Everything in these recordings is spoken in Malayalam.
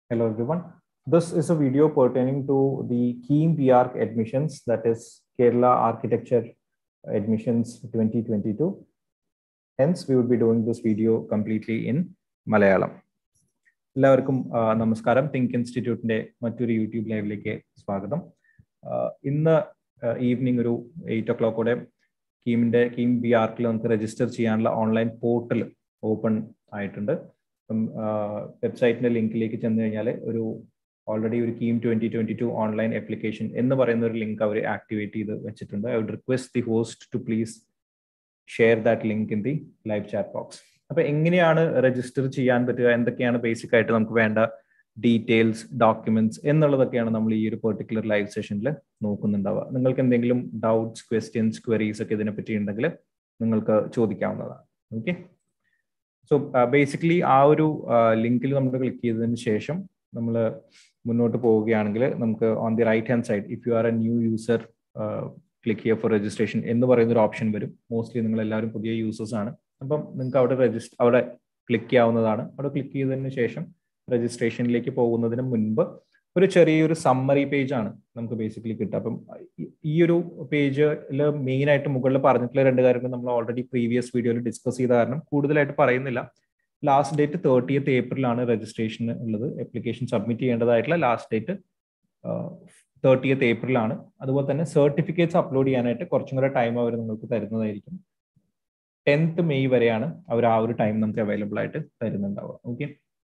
Hello everyone. This is a video pertaining to the KEAM PARC admissions, that is Kerala Architecture Admissions 2022. Hence, we would be doing this video completely in Malayalam. എല്ലാവർക്കും ആ, നമസ്കാരം തിങ്ക് ഇൻസ്റ്റിറ്റ്യൂട്ടിന്റെ മറ്റൊരു യൂട്യൂബ് ലൈവിലേക്ക് സ്വാഗതം ആ, ഇന്ന് ഈവനിങ് ഒരു എയ്റ്റ് ഒ ക്ലോക്കോടെ കീമിന്റെ കീം ബി ആർക്കിൽ നമുക്ക് രജിസ്റ്റർ ചെയ്യാനുള്ള ഓൺലൈൻ പോർട്ടൽ ഓപ്പൺ ആയിട്ടുണ്ട് അപ്പം വെബ്സൈറ്റിന്റെ ലിങ്കിലേക്ക് ചെന്ന് കഴിഞ്ഞാൽ ഒരു ഓൾറെഡി ഒരു KEAM twenty twenty two online application എന്ന് പറയുന്ന ഒരു ലിങ്ക് അവർ ആക്ടിവേറ്റ് ചെയ്ത് വെച്ചിട്ടുണ്ട് I would request the host to please share that link in the live chat box അപ്പൊ എങ്ങനെയാണ് രജിസ്റ്റർ ചെയ്യാൻ പറ്റുക എന്തൊക്കെയാണ് ബേസിക് ആയിട്ട് നമുക്ക് വേണ്ട ഡീറ്റെയിൽസ് ഡോക്യുമെന്റ്സ് എന്നുള്ളതൊക്കെയാണ് നമ്മൾ ഈ ഒരു പെർട്ടിക്കുലർ ലൈവ് സെഷനിൽ നോക്കുന്നുണ്ടാവുക നിങ്ങൾക്ക് എന്തെങ്കിലും ഡൗട്ട്സ് ക്വസ്റ്റ്യൻസ് ക്വരീസ് ഒക്കെ ഇതിനെപ്പറ്റി ഉണ്ടെങ്കിൽ നിങ്ങൾക്ക് ചോദിക്കാവുന്നതാണ് ഓക്കെ സോ ബേസിക്കലി ആ ഒരു ലിങ്കിൽ നമ്മൾ ക്ലിക്ക് ചെയ്തതിന് ശേഷം നമ്മൾ മുന്നോട്ട് പോവുകയാണെങ്കിൽ നമുക്ക് on the right hand side if you are a new user click ചെയ്യുക ഫോർ രജിസ്ട്രേഷൻ എന്ന് പറയുന്ന ഒരു ഓപ്ഷൻ വരും മോസ്റ്റ്ലി നിങ്ങൾ എല്ലാവരും പുതിയ യൂസേഴ്സ് ആണ് അപ്പം നിങ്ങൾക്ക് അവിടെ രജിസ്റ്റർ അവിടെ ക്ലിക്ക് ചെയ്യാവുന്നതാണ് അവിടെ ക്ലിക്ക് ചെയ്തതിന് ശേഷം രജിസ്ട്രേഷനിലേക്ക് പോകുന്നതിന് മുൻപ് ഒരു ചെറിയൊരു സമ്മറി പേജ് ആണ് നമുക്ക് ബേസിക്കലി കിട്ടുക അപ്പം ഈ ഒരു പേജിൽ മെയിൻ ആയിട്ട് മുകളിൽ പറഞ്ഞിട്ടുള്ള രണ്ട് കാര്യങ്ങൾ നമ്മൾ ഓൾറെഡി പ്രീവിയസ് വീഡിയോയിൽ ഡിസ്കസ് ചെയ്ത കാരണം കൂടുതലായിട്ട് പറയുന്നില്ല ലാസ്റ്റ് ഡേറ്റ് തേർട്ടിയത്ത് ഏപ്രിലാണ് രജിസ്ട്രേഷൻ ഉള്ളത് ആപ്ലിക്കേഷൻ സബ്മിറ്റ് ചെയ്യേണ്ടതായിട്ടുള്ള ലാസ്റ്റ് ഡേറ്റ് തേർട്ടിയത്ത് ഏപ്രിലാണ് അതുപോലെ തന്നെ സർട്ടിഫിക്കറ്റ്സ് അപ്ലോഡ് ചെയ്യാനായിട്ട് കുറച്ചും കൂടെ ടൈം അവർ നിങ്ങൾക്ക് തരുന്നതായിരിക്കും ടെൻത്ത് മെയ് വരെയാണ് അവർ ആ ഒരു ടൈം നമുക്ക് അവൈലബിൾ ആയിട്ട് തരുന്നുണ്ടാവുക ഓക്കെ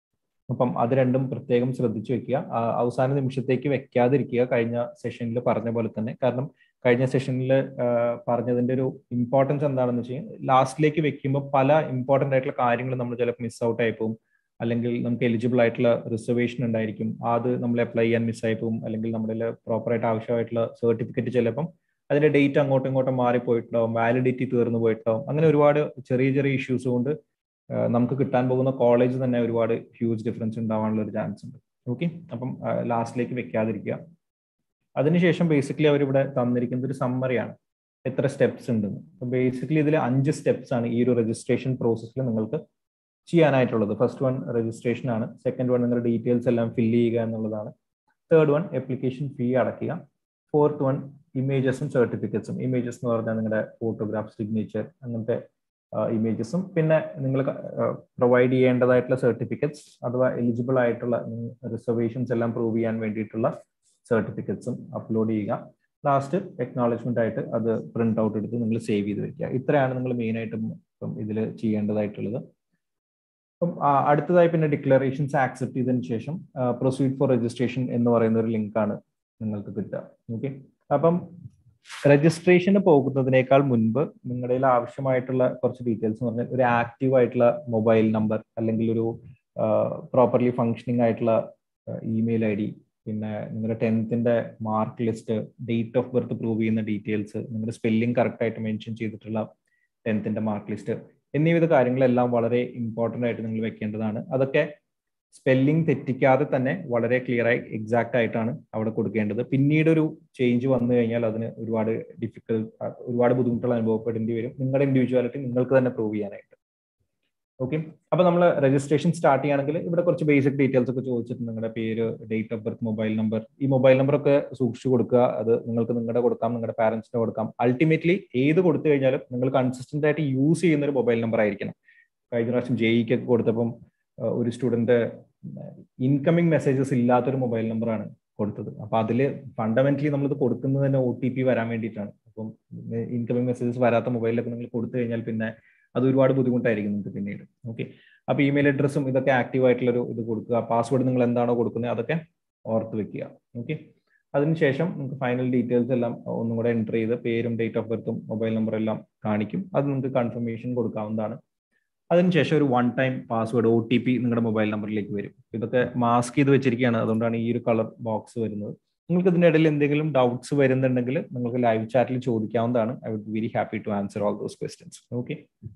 അപ്പം അത് രണ്ടും പ്രത്യേകം ശ്രദ്ധിച്ചു വെക്കുക അവസാന നിമിഷത്തേക്ക് വെക്കാതിരിക്കുക കഴിഞ്ഞ സെഷനിൽ പറഞ്ഞ പോലെ തന്നെ കാരണം കഴിഞ്ഞ സെഷനിൽ പറഞ്ഞതിന്റെ ഒരു ഇമ്പോർട്ടൻസ് എന്താണെന്ന് വെച്ച് കഴിഞ്ഞാൽ ലാസ്റ്റിലേക്ക് വെക്കുമ്പോൾ പല ഇമ്പോർട്ടൻ്റ് ആയിട്ടുള്ള കാര്യങ്ങൾ നമ്മൾ ചിലപ്പോൾ മിസ് ഔട്ട് ആയി പോകും അല്ലെങ്കിൽ നമുക്ക് എലിജിബിൾ ആയിട്ടുള്ള റിസർവേഷൻ ഉണ്ടായിരിക്കും അത് നമ്മൾ അപ്ലൈ ചെയ്യാൻ മിസ്സായി പോകും അല്ലെങ്കിൽ നമ്മുടെ പ്രോപ്പറായിട്ട് ആവശ്യമായിട്ടുള്ള സർട്ടിഫിക്കറ്റ് ചിലപ്പം അതിന്റെ ഡേറ്റ് അങ്ങോട്ടും ഇങ്ങോട്ടും മാറിപ്പോയിട്ടുണ്ടാവും വാലിഡിറ്റി തീർന്നു പോയിട്ടുണ്ടാവും അങ്ങനെ ഒരുപാട് ചെറിയ ചെറിയ ഇഷ്യൂസ് കൊണ്ട് നമുക്ക് കിട്ടാൻ പോകുന്ന കോളേജ് തന്നെ ഒരുപാട് ഹ്യൂജ് ഡിഫറൻസ് ഉണ്ടാവാനുള്ള ഒരു ചാൻസ് ഉണ്ട് ഓക്കെ അപ്പം ലാസ്റ്റിലേക്ക് വെക്കാതിരിക്കുക അതിനുശേഷം ബേസിക്കലി അവരിവിടെ തന്നിരിക്കുന്നത് ഒരു സമ്മറിയാണ് എത്ര സ്റ്റെപ്സ് ഉണ്ടെന്ന് അപ്പോൾ ബേസിക്കലി ഇതിൽ അഞ്ച് സ്റ്റെപ്സ് ആണ് ഈ ഒരു രജിസ്ട്രേഷൻ പ്രോസസ്സിൽ നിങ്ങൾക്ക് ചെയ്യാനായിട്ടുള്ളത് ഫസ്റ്റ് വൺ രജിസ്ട്രേഷൻ ആണ് സെക്കൻഡ് വൺ നിങ്ങളുടെ ഡീറ്റെയിൽസ് എല്ലാം ഫില്ല് ചെയ്യുക എന്നുള്ളതാണ് തേർഡ് വൺ ആപ്ലിക്കേഷൻ ഫീ അടയ്ക്കുക ഫോർത്ത് വൺ ഇമേജസും സർട്ടിഫിക്കറ്റ്സും ഇമേജസ് എന്ന് പറഞ്ഞാൽ നിങ്ങളുടെ ഫോട്ടോഗ്രാഫ് സിഗ്നേച്ചർ അങ്ങനത്തെ ഇമേജസും പിന്നെ നിങ്ങൾ പ്രൊവൈഡ് ചെയ്യേണ്ടതായിട്ടുള്ള സർട്ടിഫിക്കറ്റ്സ് അഥവാ എലിജിബിൾ ആയിട്ടുള്ള റിസർവേഷൻസ് എല്ലാം പ്രൂവ് ചെയ്യാൻ വേണ്ടിയിട്ടുള്ള സർട്ടിഫിക്കറ്റ്സും അപ്ലോഡ് ചെയ്യുക ലാസ്റ്റ് എക്നോളജ്മെന്റ് ആയിട്ട് അത് പ്രിന്റ് ഔട്ട് എടുത്ത് നിങ്ങൾ സേവ് ചെയ്ത് വെക്കുക ഇത്രയാണ് നിങ്ങൾ മെയിൻ ആയിട്ടും ഇപ്പം ഇതിൽ ചെയ്യേണ്ടതായിട്ടുള്ളത് അപ്പം അടുത്തതായി പിന്നെ ഡിക്ലറേഷൻസ് ആക്സെപ്റ്റ് ചെയ്തതിനു ശേഷം പ്രൊസീഡ് ഫോർ രജിസ്ട്രേഷൻ എന്ന് പറയുന്ന ഒരു ലിങ്കാണ് നിങ്ങൾക്ക് കിട്ടുക ഓക്കെ അപ്പം രജിസ്ട്രേഷന് പോകുന്നതിനേക്കാൾ മുൻപ് നിങ്ങളുടെ ആവശ്യമായിട്ടുള്ള കുറച്ച് ഡീറ്റെയിൽസ് എന്ന് പറഞ്ഞാൽ ഒരു ആക്റ്റീവ് ആയിട്ടുള്ള മൊബൈൽ നമ്പർ അല്ലെങ്കിൽ ഒരു പ്രോപ്പർലി ഫങ്ഷനിങ് ആയിട്ടുള്ള ഇമെയിൽ ഐ ഡി പിന്നെ നിങ്ങളുടെ ടെൻത്തിന്റെ mark list date of birth prove ചെയ്യുന്ന ഡീറ്റെയിൽസ് നിങ്ങളുടെ സ്പെല്ലിംഗ് കറക്റ്റ് ആയിട്ട് മെൻഷൻ ചെയ്തിട്ടുള്ള ടെൻത്തിന്റെ മാർക്ക് ലിസ്റ്റ് എന്നിവിധ കാര്യങ്ങളെല്ലാം വളരെ ഇമ്പോർട്ടൻ്റ് ആയിട്ട് നിങ്ങൾ വെക്കേണ്ടതാണ് അതൊക്കെ സ്പെല്ലിംഗ് തെറ്റിക്കാതെ തന്നെ വളരെ ക്ലിയർ ആയി എക്സാക്ട് ആയിട്ടാണ് അവിടെ കൊടുക്കേണ്ടത് പിന്നീട് ഒരു ചേഞ്ച് വന്നു കഴിഞ്ഞാൽ അതിന് ഒരുപാട് ഡിഫിക്കൽട്ട് ഒരുപാട് ബുദ്ധിമുട്ടുകൾ അനുഭവപ്പെടേണ്ടി വരും നിങ്ങളുടെ ഇൻഡിവിജ്വാലിറ്റി നിങ്ങൾക്ക് തന്നെ പ്രൂവ് ചെയ്യാനായിട്ട് ഓക്കെ അപ്പൊ നമ്മൾ രജിസ്ട്രേഷൻ സ്റ്റാർട്ട് ചെയ്യുകയാണെങ്കിൽ ഇവിടെ കുറച്ച് ബേസിക് ഡീറ്റെയിൽസ് ഒക്കെ ചോദിച്ചിട്ടുണ്ട് നിങ്ങളുടെ പേര് date of birth mobile number ഈ മൊബൈൽ നമ്പർ ഒക്കെ സൂക്ഷിച്ചു കൊടുക്കുക അത് നിങ്ങൾക്ക് നിങ്ങളുടെ കൊടുക്കാം നിങ്ങളുടെ പാരന്റ്സിന് കൊടുക്കാം അൾട്ടിമേറ്റ്ലി ഏത് കൊടുത്തു കഴിഞ്ഞാലും നിങ്ങൾ കൺസിസ്റ്റന്റ് ആയിട്ട് യൂസ് ചെയ്യുന്ന ഒരു മൊബൈൽ നമ്പർ ആയിരിക്കണം കഴിഞ്ഞ പ്രാവശ്യം ജെഇക്കൊക്കെ കൊടുത്തപ്പം ഒരു സ്റ്റുഡന്റ് ഇൻകമിങ് മെസ്സേജസ് ഇല്ലാത്തൊരു മൊബൈൽ നമ്പറാണ് കൊടുത്തത് അപ്പൊ അതിൽ ഫണ്ടമെന്റലി നമ്മളിത് കൊടുക്കുന്നത് തന്നെ ഒ ടി പി വരാൻ വേണ്ടിയിട്ടാണ് അപ്പം ഇൻകമിങ് മെസ്സേജസ് വരാത്ത മൊബൈലൊക്കെ നിങ്ങൾ കൊടുത്തു കഴിഞ്ഞാൽ പിന്നെ അത് ഒരുപാട് ബുദ്ധിമുട്ടായിരിക്കും നിങ്ങൾക്ക് പിന്നീട് ഓക്കെ അപ്പൊ ഇമെയിൽ അഡ്രസ്സും ഇതൊക്കെ ആക്റ്റീവ് ആയിട്ടുള്ള ഒരു ഇത് കൊടുക്കുക പാസ്വേഡ് നിങ്ങൾ എന്താണോ കൊടുക്കുന്നത് അതൊക്കെ ഓർത്ത് വെക്കുക ഓക്കെ അതിനുശേഷം നിങ്ങൾക്ക് ഫൈനൽ ഡീറ്റെയിൽസ് എല്ലാം ഒന്നും കൂടെ എൻ്റർ ചെയ്ത് പേരും ഡേറ്റ് ഓഫ് ബർത്തും മൊബൈൽ നമ്പറും എല്ലാം കാണിക്കും അത് നിങ്ങൾക്ക് കൺഫർമേഷൻ കൊടുക്കാവുന്നതാണ് അതിനുശേഷം ഒരു one time password O T P നിങ്ങളുടെ മൊബൈൽ നമ്പറിലേക്ക് വരും ഇതൊക്കെ മാസ്ക് ചെയ്ത് വെച്ചിരിക്കുകയാണ് അതുകൊണ്ടാണ് ഈ ഒരു കളർ ബോക്സ് വരുന്നത് നിങ്ങൾക്ക് ഇതിൻ്റെ ഇടയിൽ എന്തെങ്കിലും ഡൗട്ട്സ് വരുന്നുണ്ടെങ്കിൽ നിങ്ങൾക്ക് ലൈവ് ചാറ്റിൽ ചോദിക്കാവുന്നതാണ് I would very happy to answer all those questions okay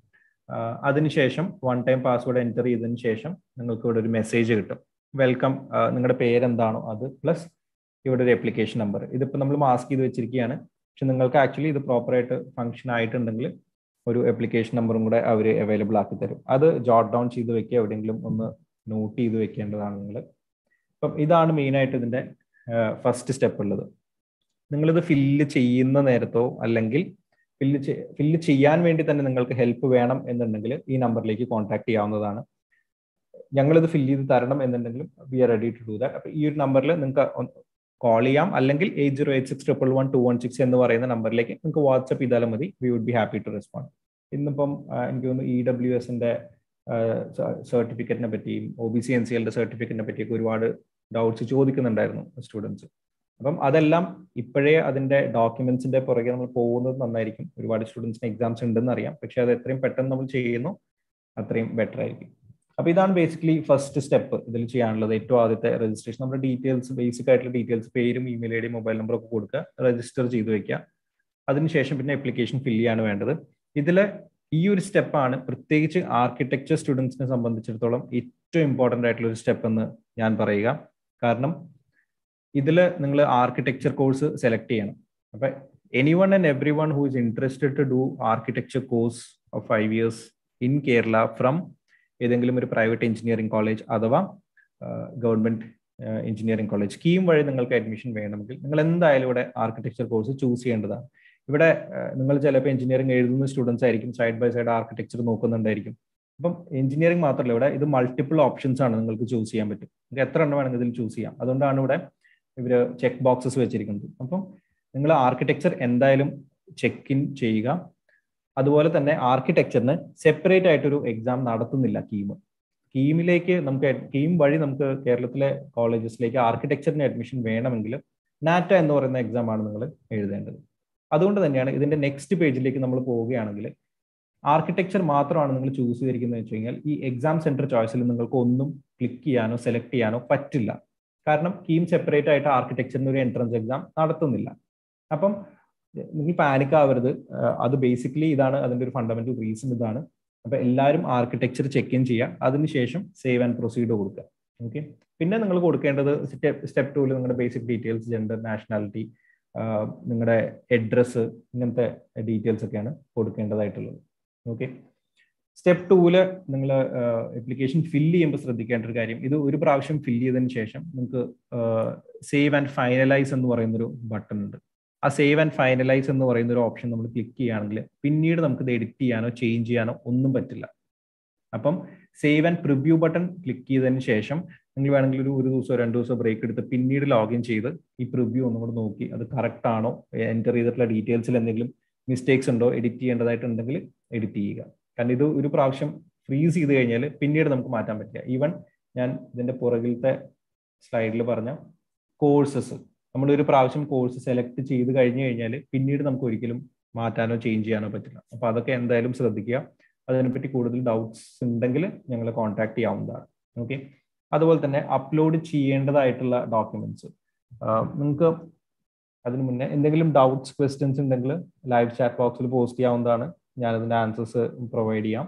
അതിനുശേഷം വൺ ടൈം പാസ്വേഡ് എൻ്റർ ചെയ്തതിന് ശേഷം നിങ്ങൾക്ക് ഇവിടെ ഒരു മെസ്സേജ് കിട്ടും വെൽക്കം നിങ്ങളുടെ പേരെന്താണോ അത് പ്ലസ് ഇവിടെ ഒരു ആപ്ലിക്കേഷൻ നമ്പർ ഇതിപ്പോൾ നമ്മൾ മാസ്ക് ചെയ്ത് വെച്ചിരിക്കുകയാണ് പക്ഷെ നിങ്ങൾക്ക് ആക്ച്വലി ഇത് പ്രോപ്പറായിട്ട് ഫംഗ്ഷൻ ആയിട്ടുണ്ടെങ്കിൽ ഒരു ആപ്ലിക്കേഷൻ നമ്പറും കൂടെ അവർ അവൈലബിൾ ആക്കി തരും അത് ജോട്ട് ഡൗൺ ചെയ്ത് വെക്കുക എവിടെയെങ്കിലും ഒന്ന് നോട്ട് ചെയ്ത് വെക്കേണ്ടതാണ് നിങ്ങൾ അപ്പം ഇതാണ് മെയിനായിട്ട് ഇതിൻ്റെ ഫസ്റ്റ് സ്റ്റെപ്പ് ഉള്ളത് നിങ്ങളിത് ഫില്ല് ചെയ്യുന്ന നേരത്തോ അല്ലെങ്കിൽ ഫില്ല് ഫില്ല് ചെയ്യാൻ വേണ്ടി തന്നെ നിങ്ങൾക്ക് ഹെൽപ്പ് വേണം എന്നുണ്ടെങ്കിൽ ഈ നമ്പറിലേക്ക് കോൺടാക്ട് ചെയ്യാവുന്നതാണ് ഞങ്ങളിത് ഫില്ല് ചെയ്ത് തരണം എന്നുണ്ടെങ്കിലും we are ready to do that അപ്പോൾ ഈ ഒരു നമ്പറിൽ നിങ്ങൾക്ക് കോൾ ചെയ്യാം അല്ലെങ്കിൽ eight zero eight six triple one two one six എന്ന് പറയുന്ന നമ്പറിലേക്ക് നിങ്ങൾക്ക് വാട്സപ്പ് ചെയ്താലും മതി we would be happy to respond ഇന്നിപ്പം എനിക്ക് തോന്നുന്നു ഇ ഡബ്ല്യു എസിന്റെ സർട്ടിഫിക്കറ്റിനെ പറ്റിയും O B C N C എല്ലിന്റെ സർട്ടിഫിക്കറ്റിനെ പറ്റിയൊക്കെ ഒരുപാട് ഡൗട്ട്സ് ചോദിക്കുന്നുണ്ടായിരുന്നു സ്റ്റുഡൻസ് അപ്പം അതെല്ലാം ഇപ്പോഴേ അതിന്റെ ഡോക്യുമെന്റ്സിന്റെ പുറകെ നമ്മൾ പോകുന്നത് നന്നായിരിക്കും ഒരുപാട് സ്റ്റുഡൻസിന് എക്സാംസ് ഉണ്ടെന്ന് അറിയാം പക്ഷെ അത് എത്രയും പെട്ടെന്ന് നമ്മൾ ചെയ്യുന്നു അത്രയും ബെറ്റർ ആയിരിക്കും അപ്പൊ ഇതാണ് ബേസിക്കലി ഫസ്റ്റ് സ്റ്റെപ്പ് ഇതിൽ ചെയ്യാനുള്ളത് ഏറ്റവും ആദ്യത്തെ രജിസ്ട്രേഷൻ നമ്മുടെ ഡീറ്റെയിൽസ് ബേസിക് ആയിട്ടുള്ള ഡീറ്റെയിൽസ് പേരും ഇമെയിൽ ഐ ഡി മൊബൈൽ നമ്പർ ഒക്കെ കൊടുക്കുക രജിസ്റ്റർ ചെയ്ത് വെക്കുക അതിനുശേഷം പിന്നെ അപ്ലിക്കേഷൻ ഫില്ല് ചെയ്യാണ് വേണ്ടത് ഇതിൽ ഈ ഒരു സ്റ്റെപ്പാണ് പ്രത്യേകിച്ച് ആർക്കിടെക്ചർ സ്റ്റുഡൻസിനെ സംബന്ധിച്ചിടത്തോളം ഏറ്റവും ഇമ്പോർട്ടൻ്റ് ആയിട്ടുള്ള ഒരു സ്റ്റെപ്പ് എന്ന് ഞാൻ പറയുക കാരണം ഇതിൽ നിങ്ങൾ ആർക്കിടെക്ചർ കോഴ്സ് സെലക്ട് ചെയ്യണം അപ്പൊ any one and every one who is interested to do architecture course of five years in Kerala from ഏതെങ്കിലും ഒരു പ്രൈവറ്റ് എഞ്ചിനീയറിംഗ് കോളേജ് അഥവാ ഗവൺമെന്റ് എഞ്ചിനീയറിംഗ് കോളേജ് സ്കീം വഴി നിങ്ങൾക്ക് അഡ്മിഷൻ വേണമെങ്കിൽ നിങ്ങൾ എന്തായാലും ഇവിടെ ആർക്കിടെക്ചർ കോഴ്സ് ചൂസ് ചെയ്യേണ്ടതാണ് ഇവിടെ നിങ്ങൾ ചിലപ്പോൾ എഞ്ചിനീയറിംഗ് എഴുതുന്ന സ്റ്റുഡൻസ് ആയിരിക്കും സൈഡ് ബൈ സൈഡ് ആർക്കിടെക്ചർ നോക്കുന്നുണ്ടായിരിക്കും അപ്പം എഞ്ചിനീയറിംഗ് മാത്രമല്ല ഇവിടെ ഇത് മൾട്ടിപ്പിൾ ഓപ്ഷൻസ് ആണ് നിങ്ങൾക്ക് ചൂസ് ചെയ്യാൻ പറ്റും നിങ്ങൾക്ക് എത്ര എണ്ണം വേണമെങ്കിൽ ഇതിൽ ചൂസ് ചെയ്യാം അതുകൊണ്ടാണ് ഇവിടെ ഇവർ ചെക്ക് ബോക്സസ് വെച്ചിരിക്കുന്നത് അപ്പം നിങ്ങൾ ആർക്കിടെക്ചർ എന്തായാലും ചെക്ക് ഇൻ ചെയ്യുക അതുപോലെ തന്നെ ആർക്കിടെക്ചറിന് സെപ്പറേറ്റ് ആയിട്ടൊരു എക്സാം നടത്തുന്നില്ല കീം കീമിലേക്ക് നമുക്ക് കീം വഴി നമുക്ക് കേരളത്തിലെ കോളേജസിലേക്ക് ആർക്കിടെക്ചറിന് അഡ്മിഷൻ വേണമെങ്കിൽ നാറ്റ എന്ന് പറയുന്ന എക്സാം ആണ് നിങ്ങൾ എഴുതേണ്ടത് അതുകൊണ്ട് തന്നെയാണ് ഇതിന്റെ നെക്സ്റ്റ് പേജിലേക്ക് നമ്മൾ പോവുകയാണെങ്കിൽ ആർക്കിടെക്ചർ മാത്രമാണ് നിങ്ങൾ ചൂസ് ചെയ്തിരിക്കുന്നത് വെച്ച് കഴിഞ്ഞാൽ ഈ എക്സാം സെന്റർ ചോയ്സിൽ നിങ്ങൾക്ക് ഒന്നും ക്ലിക്ക് ചെയ്യാനോ സെലക്ട് ചെയ്യാനോ പറ്റില്ല കാരണം കീം സെപ്പറേറ്റ് ആയിട്ട് ആർക്കിടെക്ചറിന് ഒരു എൻട്രൻസ് എക്സാം നടത്തുന്നില്ല അപ്പം നിങ്ങൾ പാനിക് ആവരുത് അത് ബേസിക്കലി ഇതാണ് അതിന്റെ ഒരു ഫണ്ടമെന്റൽ റീസൺ ഇതാണ് അപ്പൊ എല്ലാവരും ആർക്കിടെക്ചർ ചെക്ക് ഇൻ ചെയ്യുക അതിനുശേഷം സേവ് ആൻഡ് പ്രൊസീഡ് കൊടുക്കുക ഓക്കെ പിന്നെ നിങ്ങൾ കൊടുക്കേണ്ടത് സ്റ്റെപ്പ് സ്റ്റെപ്പ് ടൂവിൽ നിങ്ങളുടെ ബേസിക് ഡീറ്റെയിൽസ് ജെൻഡർ നാഷണാലിറ്റി നിങ്ങളുടെ അഡ്രസ്സ് ഇങ്ങനത്തെ ഡീറ്റെയിൽസ് ഒക്കെയാണ് കൊടുക്കേണ്ടതായിട്ടുള്ളത് ഓക്കെ സ്റ്റെപ്പ് ടൂവില് നിങ്ങൾ അപ്ലിക്കേഷൻ ഫില്ല് ചെയ്യുമ്പോൾ ശ്രദ്ധിക്കേണ്ട ഒരു കാര്യം ഇത് ഒരു പ്രാവശ്യം ഫില്ല് ചെയ്തതിന് ശേഷം നിങ്ങൾക്ക് സേവ് ആൻഡ് ഫൈനലൈസ് എന്ന് പറയുന്ന ഒരു ബട്ടൺ ഉണ്ട് ആ സേവ് ആൻഡ് ഫൈനലൈസ് എന്ന് പറയുന്ന ഒരു ഓപ്ഷൻ നമ്മൾ ക്ലിക്ക് ചെയ്യുകയാണെങ്കിൽ പിന്നീട് നമുക്ക് ഇത് എഡിറ്റ് ചെയ്യാനോ ചേഞ്ച് ചെയ്യാനോ ഒന്നും പറ്റില്ല അപ്പം save and preview button click ചെയ്തതിന് ശേഷം നിങ്ങൾ വേണമെങ്കിൽ ഒരു ഒരു ദിവസമോ രണ്ട് ദിവസമോ ബ്രേക്ക് എടുത്ത് പിന്നീട് ലോഗിൻ ചെയ്ത് ഈ പ്രിവ്യൂ ഒന്നും കൂടെ നോക്കി അത് കറക്റ്റ് ആണോ എൻ്റർ ചെയ്തിട്ടുള്ള ഡീറ്റെയിൽസിൽ എന്തെങ്കിലും മിസ്റ്റേക്സ് ഉണ്ടോ എഡിറ്റ് ചെയ്യേണ്ടതായിട്ടുണ്ടെങ്കിൽ എഡിറ്റ് ചെയ്യുക കാരണം ഇത് ഒരു പ്രാവശ്യം ഫ്രീസ് ചെയ്ത് കഴിഞ്ഞാൽ പിന്നീട് നമുക്ക് മാറ്റാൻ പറ്റില്ല ഈവൻ ഞാൻ ഇതിന്റെ പുറകിലത്തെ സ്ലൈഡിൽ പറഞ്ഞ കോഴ്സസ് നമ്മൾ ഒരു പ്രാവശ്യം കോഴ്സ് സെലക്ട് ചെയ്ത് കഴിഞ്ഞു കഴിഞ്ഞാൽ പിന്നീട് നമുക്ക് ഒരിക്കലും മാറ്റാനോ ചേഞ്ച് ചെയ്യാനോ പറ്റില്ല അപ്പൊ അതൊക്കെ എന്തായാലും ശ്രദ്ധിക്കുക അതിനെപ്പറ്റി കൂടുതൽ ഡൗട്ട്സ് ഉണ്ടെങ്കിൽ ഞങ്ങളെ കോൺടാക്ട് ചെയ്യാവുന്നതാണ് ഓക്കെ അതുപോലെ തന്നെ അപ്ലോഡ് ചെയ്യേണ്ടതായിട്ടുള്ള ഡോക്യുമെന്റ്സ് നിങ്ങൾക്ക് അതിന് മുന്നേ എന്തെങ്കിലും ഡൗട്ട്സ് ക്വസ്റ്റ്യൻസ് ഉണ്ടെങ്കിൽ ലൈവ് ചാറ്റ് ബോക്സിൽ പോസ്റ്റ് ചെയ്യാവുന്നതാണ് ഞാൻ അതിന്റെ ആൻസേഴ്സ് പ്രൊവൈഡ് ചെയ്യാം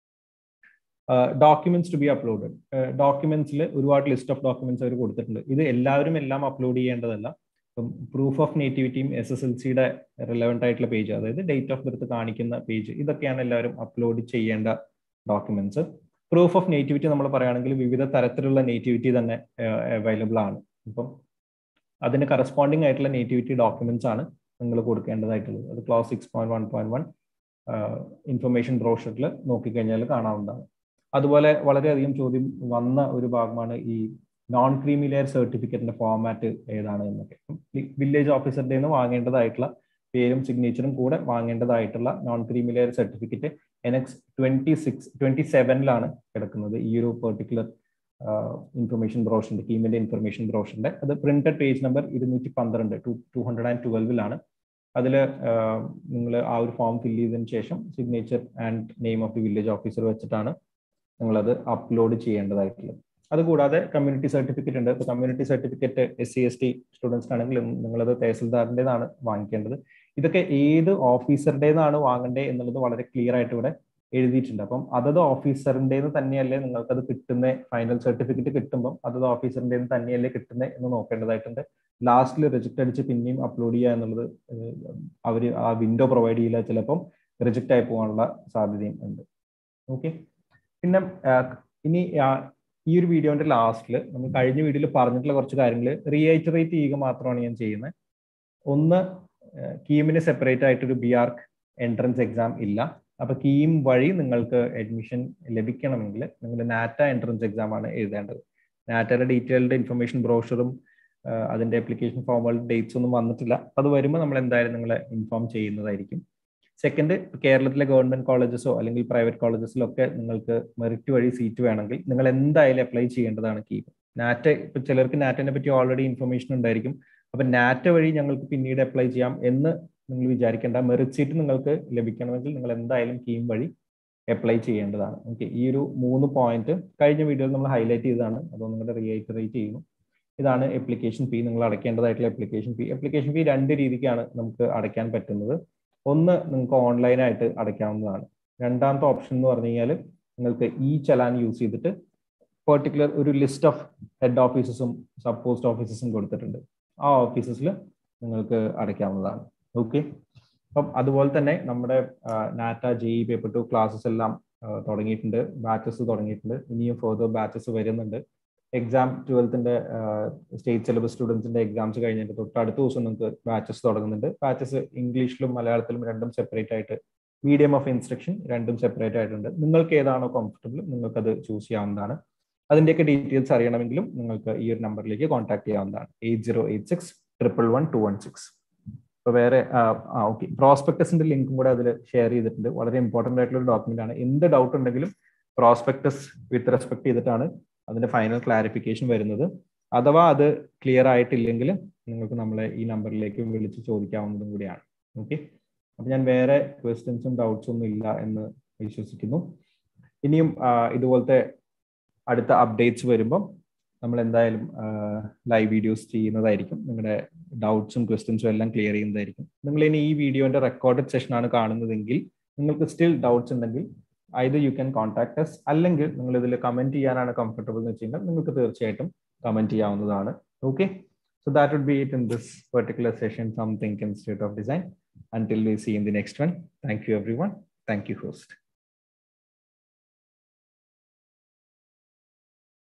ഡോക്യുമെന്റ്സ് ടു ബി അപ്ലോഡഡ് ഡോക്യുമെന്റ്സിൽ ഒരുപാട് ലിസ്റ്റ് ഓഫ് ഡോക്യുമെന്റ്സ് അവർ കൊടുത്തിട്ടുണ്ട് ഇത് എല്ലാവരും എല്ലാം അപ്ലോഡ് ചെയ്യേണ്ടതല്ല ഇപ്പം പ്രൂഫ് ഓഫ് നേറ്റിവിറ്റിയും എസ് എസ് എൽ സിയുടെ റിലവൻ്റ് ആയിട്ടുള്ള പേജ് അതായത് ഡേറ്റ് ഓഫ് ബർത്ത് കാണിക്കുന്ന പേജ് ഇതൊക്കെയാണ് എല്ലാവരും അപ്ലോഡ് ചെയ്യേണ്ട ഡോക്യുമെന്റ്സ് പ്രൂഫ് ഓഫ് നേറ്റിവിറ്റി നമ്മൾ പറയുകയാണെങ്കിൽ വിവിധ തരത്തിലുള്ള നേറ്റിവിറ്റി തന്നെ അവൈലബിൾ ആണ് ഇപ്പം അതിന് കറസ്പോണ്ടിങ് ആയിട്ടുള്ള നേറ്റിവിറ്റി ഡോക്യുമെന്റ്സ് ആണ് നിങ്ങൾ കൊടുക്കേണ്ടതായിട്ടുള്ളത് അത് class six point one point one information ബ്രോഷറിൽ നോക്കിക്കഴിഞ്ഞാൽ കാണാവുന്നതാണ് അതുപോലെ വളരെയധികം ചോദ്യം വന്ന ഒരു ഭാഗമാണ് ഈ നോൺ ക്രീമി ലെയർ സർട്ടിഫിക്കറ്റിന്റെ ഫോമാറ്റ് ഏതാണ് എന്നൊക്കെ വില്ലേജ് ഓഫീസറുടെ നിന്ന് വാങ്ങേണ്ടതായിട്ടുള്ള പേരും സിഗ്നേച്ചറും കൂടെ വാങ്ങേണ്ടതായിട്ടുള്ള non creamy layer certificate N X twenty six twenty സെവനിലാണ് കിടക്കുന്നത് ഈ ഒരു പെർട്ടിക്കുലർ ഇൻഫർമേഷൻ ബ്രോഷറിന്റെ കീമിന്റെ ഇൻഫർമേഷൻ ബ്രോഷറിന്റെ അത് പ്രിന്റഡ് പേജ് നമ്പർ ഇരുന്നൂറ്റി പന്ത്രണ്ട് ടു ടു ഹൺഡ്രഡ് ആൻഡ് ട്വൽവിലാണ് അതിൽ നിങ്ങൾ ആ ഒരു ഫോം ഫില്ല് ചെയ്തതിന് ശേഷം signature and name of the village officer വെച്ചിട്ടാണ് നിങ്ങളത് അപ്ലോഡ് ചെയ്യേണ്ടതായിട്ടുള്ളത് അതുകൂടാതെ കമ്മ്യൂണിറ്റി സർട്ടിഫിക്കറ്റ് ഉണ്ട് ഇപ്പോൾ community certificate S C S T സ്റ്റുഡൻസിനാണെങ്കിൽ നിങ്ങളത് തഹസിൽദാറിൻ്റെതാണ് വാങ്ങിക്കേണ്ടത് ഇതൊക്കെ ഏത് ഓഫീസറുടേതാണ് വാങ്ങേണ്ടത് എന്നുള്ളത് വളരെ ക്ലിയർ ആയിട്ട് ഇവിടെ എഴുതിയിട്ടുണ്ട് അപ്പം അതത് ഓഫീസറിൻ്റെന്ന് തന്നെയല്ലേ നിങ്ങൾക്ക് അത് കിട്ടുന്ന ഫൈനൽ സർട്ടിഫിക്കറ്റ് കിട്ടുമ്പോൾ അതത് ഓഫീസറിൻ്റെന്ന് തന്നെയല്ലേ കിട്ടുന്നത് എന്ന് നോക്കേണ്ടതായിട്ടുണ്ട് ലാസ്റ്റിൽ റിജക്റ്റ് അടിച്ച് പിന്നെയും അപ്ലോഡ് ചെയ്യുക എന്നുള്ളത് അവർ ആ വിൻഡോ പ്രൊവൈഡ് ചെയ്യില്ല ചിലപ്പം റിജക്റ്റ് ആയി പോകാനുള്ള സാധ്യതയും ഉണ്ട് ഓക്കെ പിന്നെ ഇനി ഈ ഒരു വീഡിയോന്റെ ലാസ്റ്റിൽ നമ്മൾ കഴിഞ്ഞ വീഡിയോയിൽ പറഞ്ഞിട്ടുള്ള കുറച്ച് കാര്യങ്ങൾ റീഐറ്ററേറ്റ് ചെയ്യുക മാത്രമാണ് ഞാൻ ചെയ്യുന്നത് ഒന്ന് കീമിന് സെപ്പറേറ്റ് ആയിട്ടൊരു ബി ആർക്ക് എൻട്രൻസ് എക്സാം ഇല്ല അപ്പൊ കീം വഴി നിങ്ങൾക്ക് അഡ്മിഷൻ ലഭിക്കണമെങ്കിൽ നിങ്ങൾ നാറ്റ എൻട്രൻസ് എക്സാം ആണ് എഴുതേണ്ടത് നാറ്റയുടെ ഡീറ്റെയിൽഡ് ഇൻഫർമേഷൻ ബ്രോഷറും അതിന്റെ അപ്ലിക്കേഷൻ ഫോമുകളുടെ ഡേറ്റ്സ് ഒന്നും വന്നിട്ടില്ല അത് വരുമ്പോൾ നമ്മൾ എന്തായാലും നിങ്ങളെ ഇൻഫോം ചെയ്യുന്നതായിരിക്കും സെക്കൻഡ് കേരളത്തിലെ ഗവൺമെന്റ് കോളേജസോ അല്ലെങ്കിൽ പ്രൈവറ്റ് കോളേജസിലോ ഒക്കെ നിങ്ങൾക്ക് മെറിറ്റ് വഴി സീറ്റ് വേണമെങ്കിൽ നിങ്ങൾ എന്തായാലും അപ്ലൈ ചെയ്യേണ്ടതാണ് കീം നാറ്റ ഇപ്പൊ ചിലർക്ക് നാറ്റിനെ പറ്റി ഓൾറെഡി ഇൻഫർമേഷൻ ഉണ്ടായിരിക്കും അപ്പൊ നാറ്റ വഴി ഞങ്ങൾക്ക് പിന്നീട് അപ്ലൈ ചെയ്യാം എന്ന് നിങ്ങൾ വിചാരിക്കേണ്ട മെറിറ്റ് സീറ്റ് നിങ്ങൾക്ക് ലഭിക്കണമെങ്കിൽ നിങ്ങൾ എന്തായാലും കീം വഴി അപ്ലൈ ചെയ്യേണ്ടതാണ് ഓക്കെ ഈ ഒരു മൂന്ന് പോയിന്റ് കഴിഞ്ഞ വീഡിയോയിൽ നമ്മൾ ഹൈലൈറ്റ് ചെയ്തതാണ് അതൊന്നും നിങ്ങളുടെ റീഐറ്ററേറ്റ് ചെയ്യുന്നു ഇതാണ് അപ്ലിക്കേഷൻ ഫീ നിങ്ങൾ അടയ്ക്കേണ്ടതായിട്ടുള്ള അപ്ലിക്കേഷൻ ഫീ അപ്ലിക്കേഷൻ ഫീ രണ്ട് രീതിക്കാണ് നമുക്ക് അടയ്ക്കാൻ പറ്റുന്നത് ഒന്ന് നിങ്ങൾക്ക് ഓൺലൈനായിട്ട് അടയ്ക്കാവുന്നതാണ് രണ്ടാമത്തെ ഓപ്ഷൻ എന്ന് പറഞ്ഞു കഴിഞ്ഞാൽ നിങ്ങൾക്ക് ഈ ചലാൻ യൂസ് ചെയ്തിട്ട് പെർട്ടിക്കുലർ ഒരു ലിസ്റ്റ് ഓഫ് ഹെഡ് ഓഫീസസും സബ് പോസ്റ്റ് ഓഫീസസും കൊടുത്തിട്ടുണ്ട് ആ ഓഫീസസിൽ നിങ്ങൾക്ക് അടയ്ക്കാവുന്നതാണ് ഓക്കെ അപ്പം അതുപോലെ തന്നെ നമ്മുടെ NATA J E paper two classes എല്ലാം തുടങ്ങിയിട്ടുണ്ട് ബാച്ചസ് തുടങ്ങിയിട്ടുണ്ട് ഇനിയും ഫെർദർ ബാച്ചസ് വരുന്നുണ്ട് എക്സാം ട്വൽത്തിന്റെ സ്റ്റേറ്റ് സിലബസ് സ്റ്റുഡൻസിന്റെ എക്സാംസ് കഴിഞ്ഞിട്ട് തൊട്ട് അടുത്ത ദിവസം നിങ്ങൾക്ക് ബാച്ചസ് തുടങ്ങുന്നുണ്ട് ബാച്ചസ് ഇംഗ്ലീഷിലും മലയാളത്തിലും രണ്ടും സെപ്പറേറ്റ് ആയിട്ട് മീഡിയം ഓഫ് ഇൻസ്ട്രക്ഷൻ രണ്ടും സെപ്പറേറ്റ് ആയിട്ടുണ്ട് നിങ്ങൾക്ക് ഏതാണോ കംഫർട്ടബിൾ നിങ്ങൾക്ക് അത് ചൂസ് ചെയ്യാവുന്നതാണ് അതിന്റെയൊക്കെ ഡീറ്റെയിൽസ് അറിയണമെങ്കിലും നിങ്ങൾക്ക് ഈ ഒരു നമ്പറിലേക്ക് കോൺടാക്ട് ചെയ്യാവുന്നതാണ് eight zero eight six triple one two one six ഇപ്പോൾ വേറെ ആ ഓക്കെ പ്രോസ്പെക്ടസിന്റെ ലിങ്കും കൂടെ അതിൽ ഷെയർ ചെയ്തിട്ടുണ്ട് വളരെ ഇമ്പോർട്ടൻ്റ് ആയിട്ടുള്ള ഒരു ഡോക്യുമെന്റ് ആണ് എന്ത് ഡൗട്ട് ഉണ്ടെങ്കിലും പ്രോസ്പെക്ടസ് വിത്ത് റെസ്പെക്ട് ചെയ്തിട്ടാണ് അതിന്റെ ഫൈനൽ ക്ലാരിഫിക്കേഷൻ വരുന്നത് അഥവാ അത് ക്ലിയർ ആയിട്ടില്ലെങ്കിൽ നിങ്ങൾക്ക് നമ്മളെ ഈ നമ്പറിലേക്ക് വിളിച്ച് ചോദിക്കാവുന്നതും കൂടിയാണ് ഓക്കെ അപ്പൊ ഞാൻ വേറെ ക്വസ്റ്റ്യൻസും ഡൗട്ട്സും ഒന്നും ഇല്ല എന്ന് വിശ്വസിക്കുന്നു ഇനിയും ഇതുപോലത്തെ അടുത്ത അപ്ഡേറ്റ്സ് വരുമ്പം നമ്മൾ എന്തായാലും ലൈവ് വീഡിയോസ് ചെയ്യുന്നതായിരിക്കും നിങ്ങളുടെ ഡൗട്ട്സും ക്വസ്റ്റ്യൻസും എല്ലാം ക്ലിയർ ചെയ്യുന്നതായിരിക്കും നിങ്ങൾ ഇനി ഈ വീഡിയോന്റെ റെക്കോർഡഡ് സെഷൻ ആണ് കാണുന്നതെങ്കിൽ നിങ്ങൾക്ക് സ്റ്റിൽ ഡൗട്ട്സ് ഉണ്ടെങ്കിൽ either you can contact us അല്ലെങ്കിൽ നിങ്ങൾ ഇതിൽ കമന്റ് ചെയ്യാനാണ് കംഫർട്ടബിൾ എന്ന് വെച്ച് കഴിഞ്ഞാൽ നിങ്ങൾക്ക് തീർച്ചയായിട്ടും കമന്റ് ചെയ്യാവുന്നതാണ് okay so that would be it in this particular session something in state of design until we see in the next one thank you everyone thank you host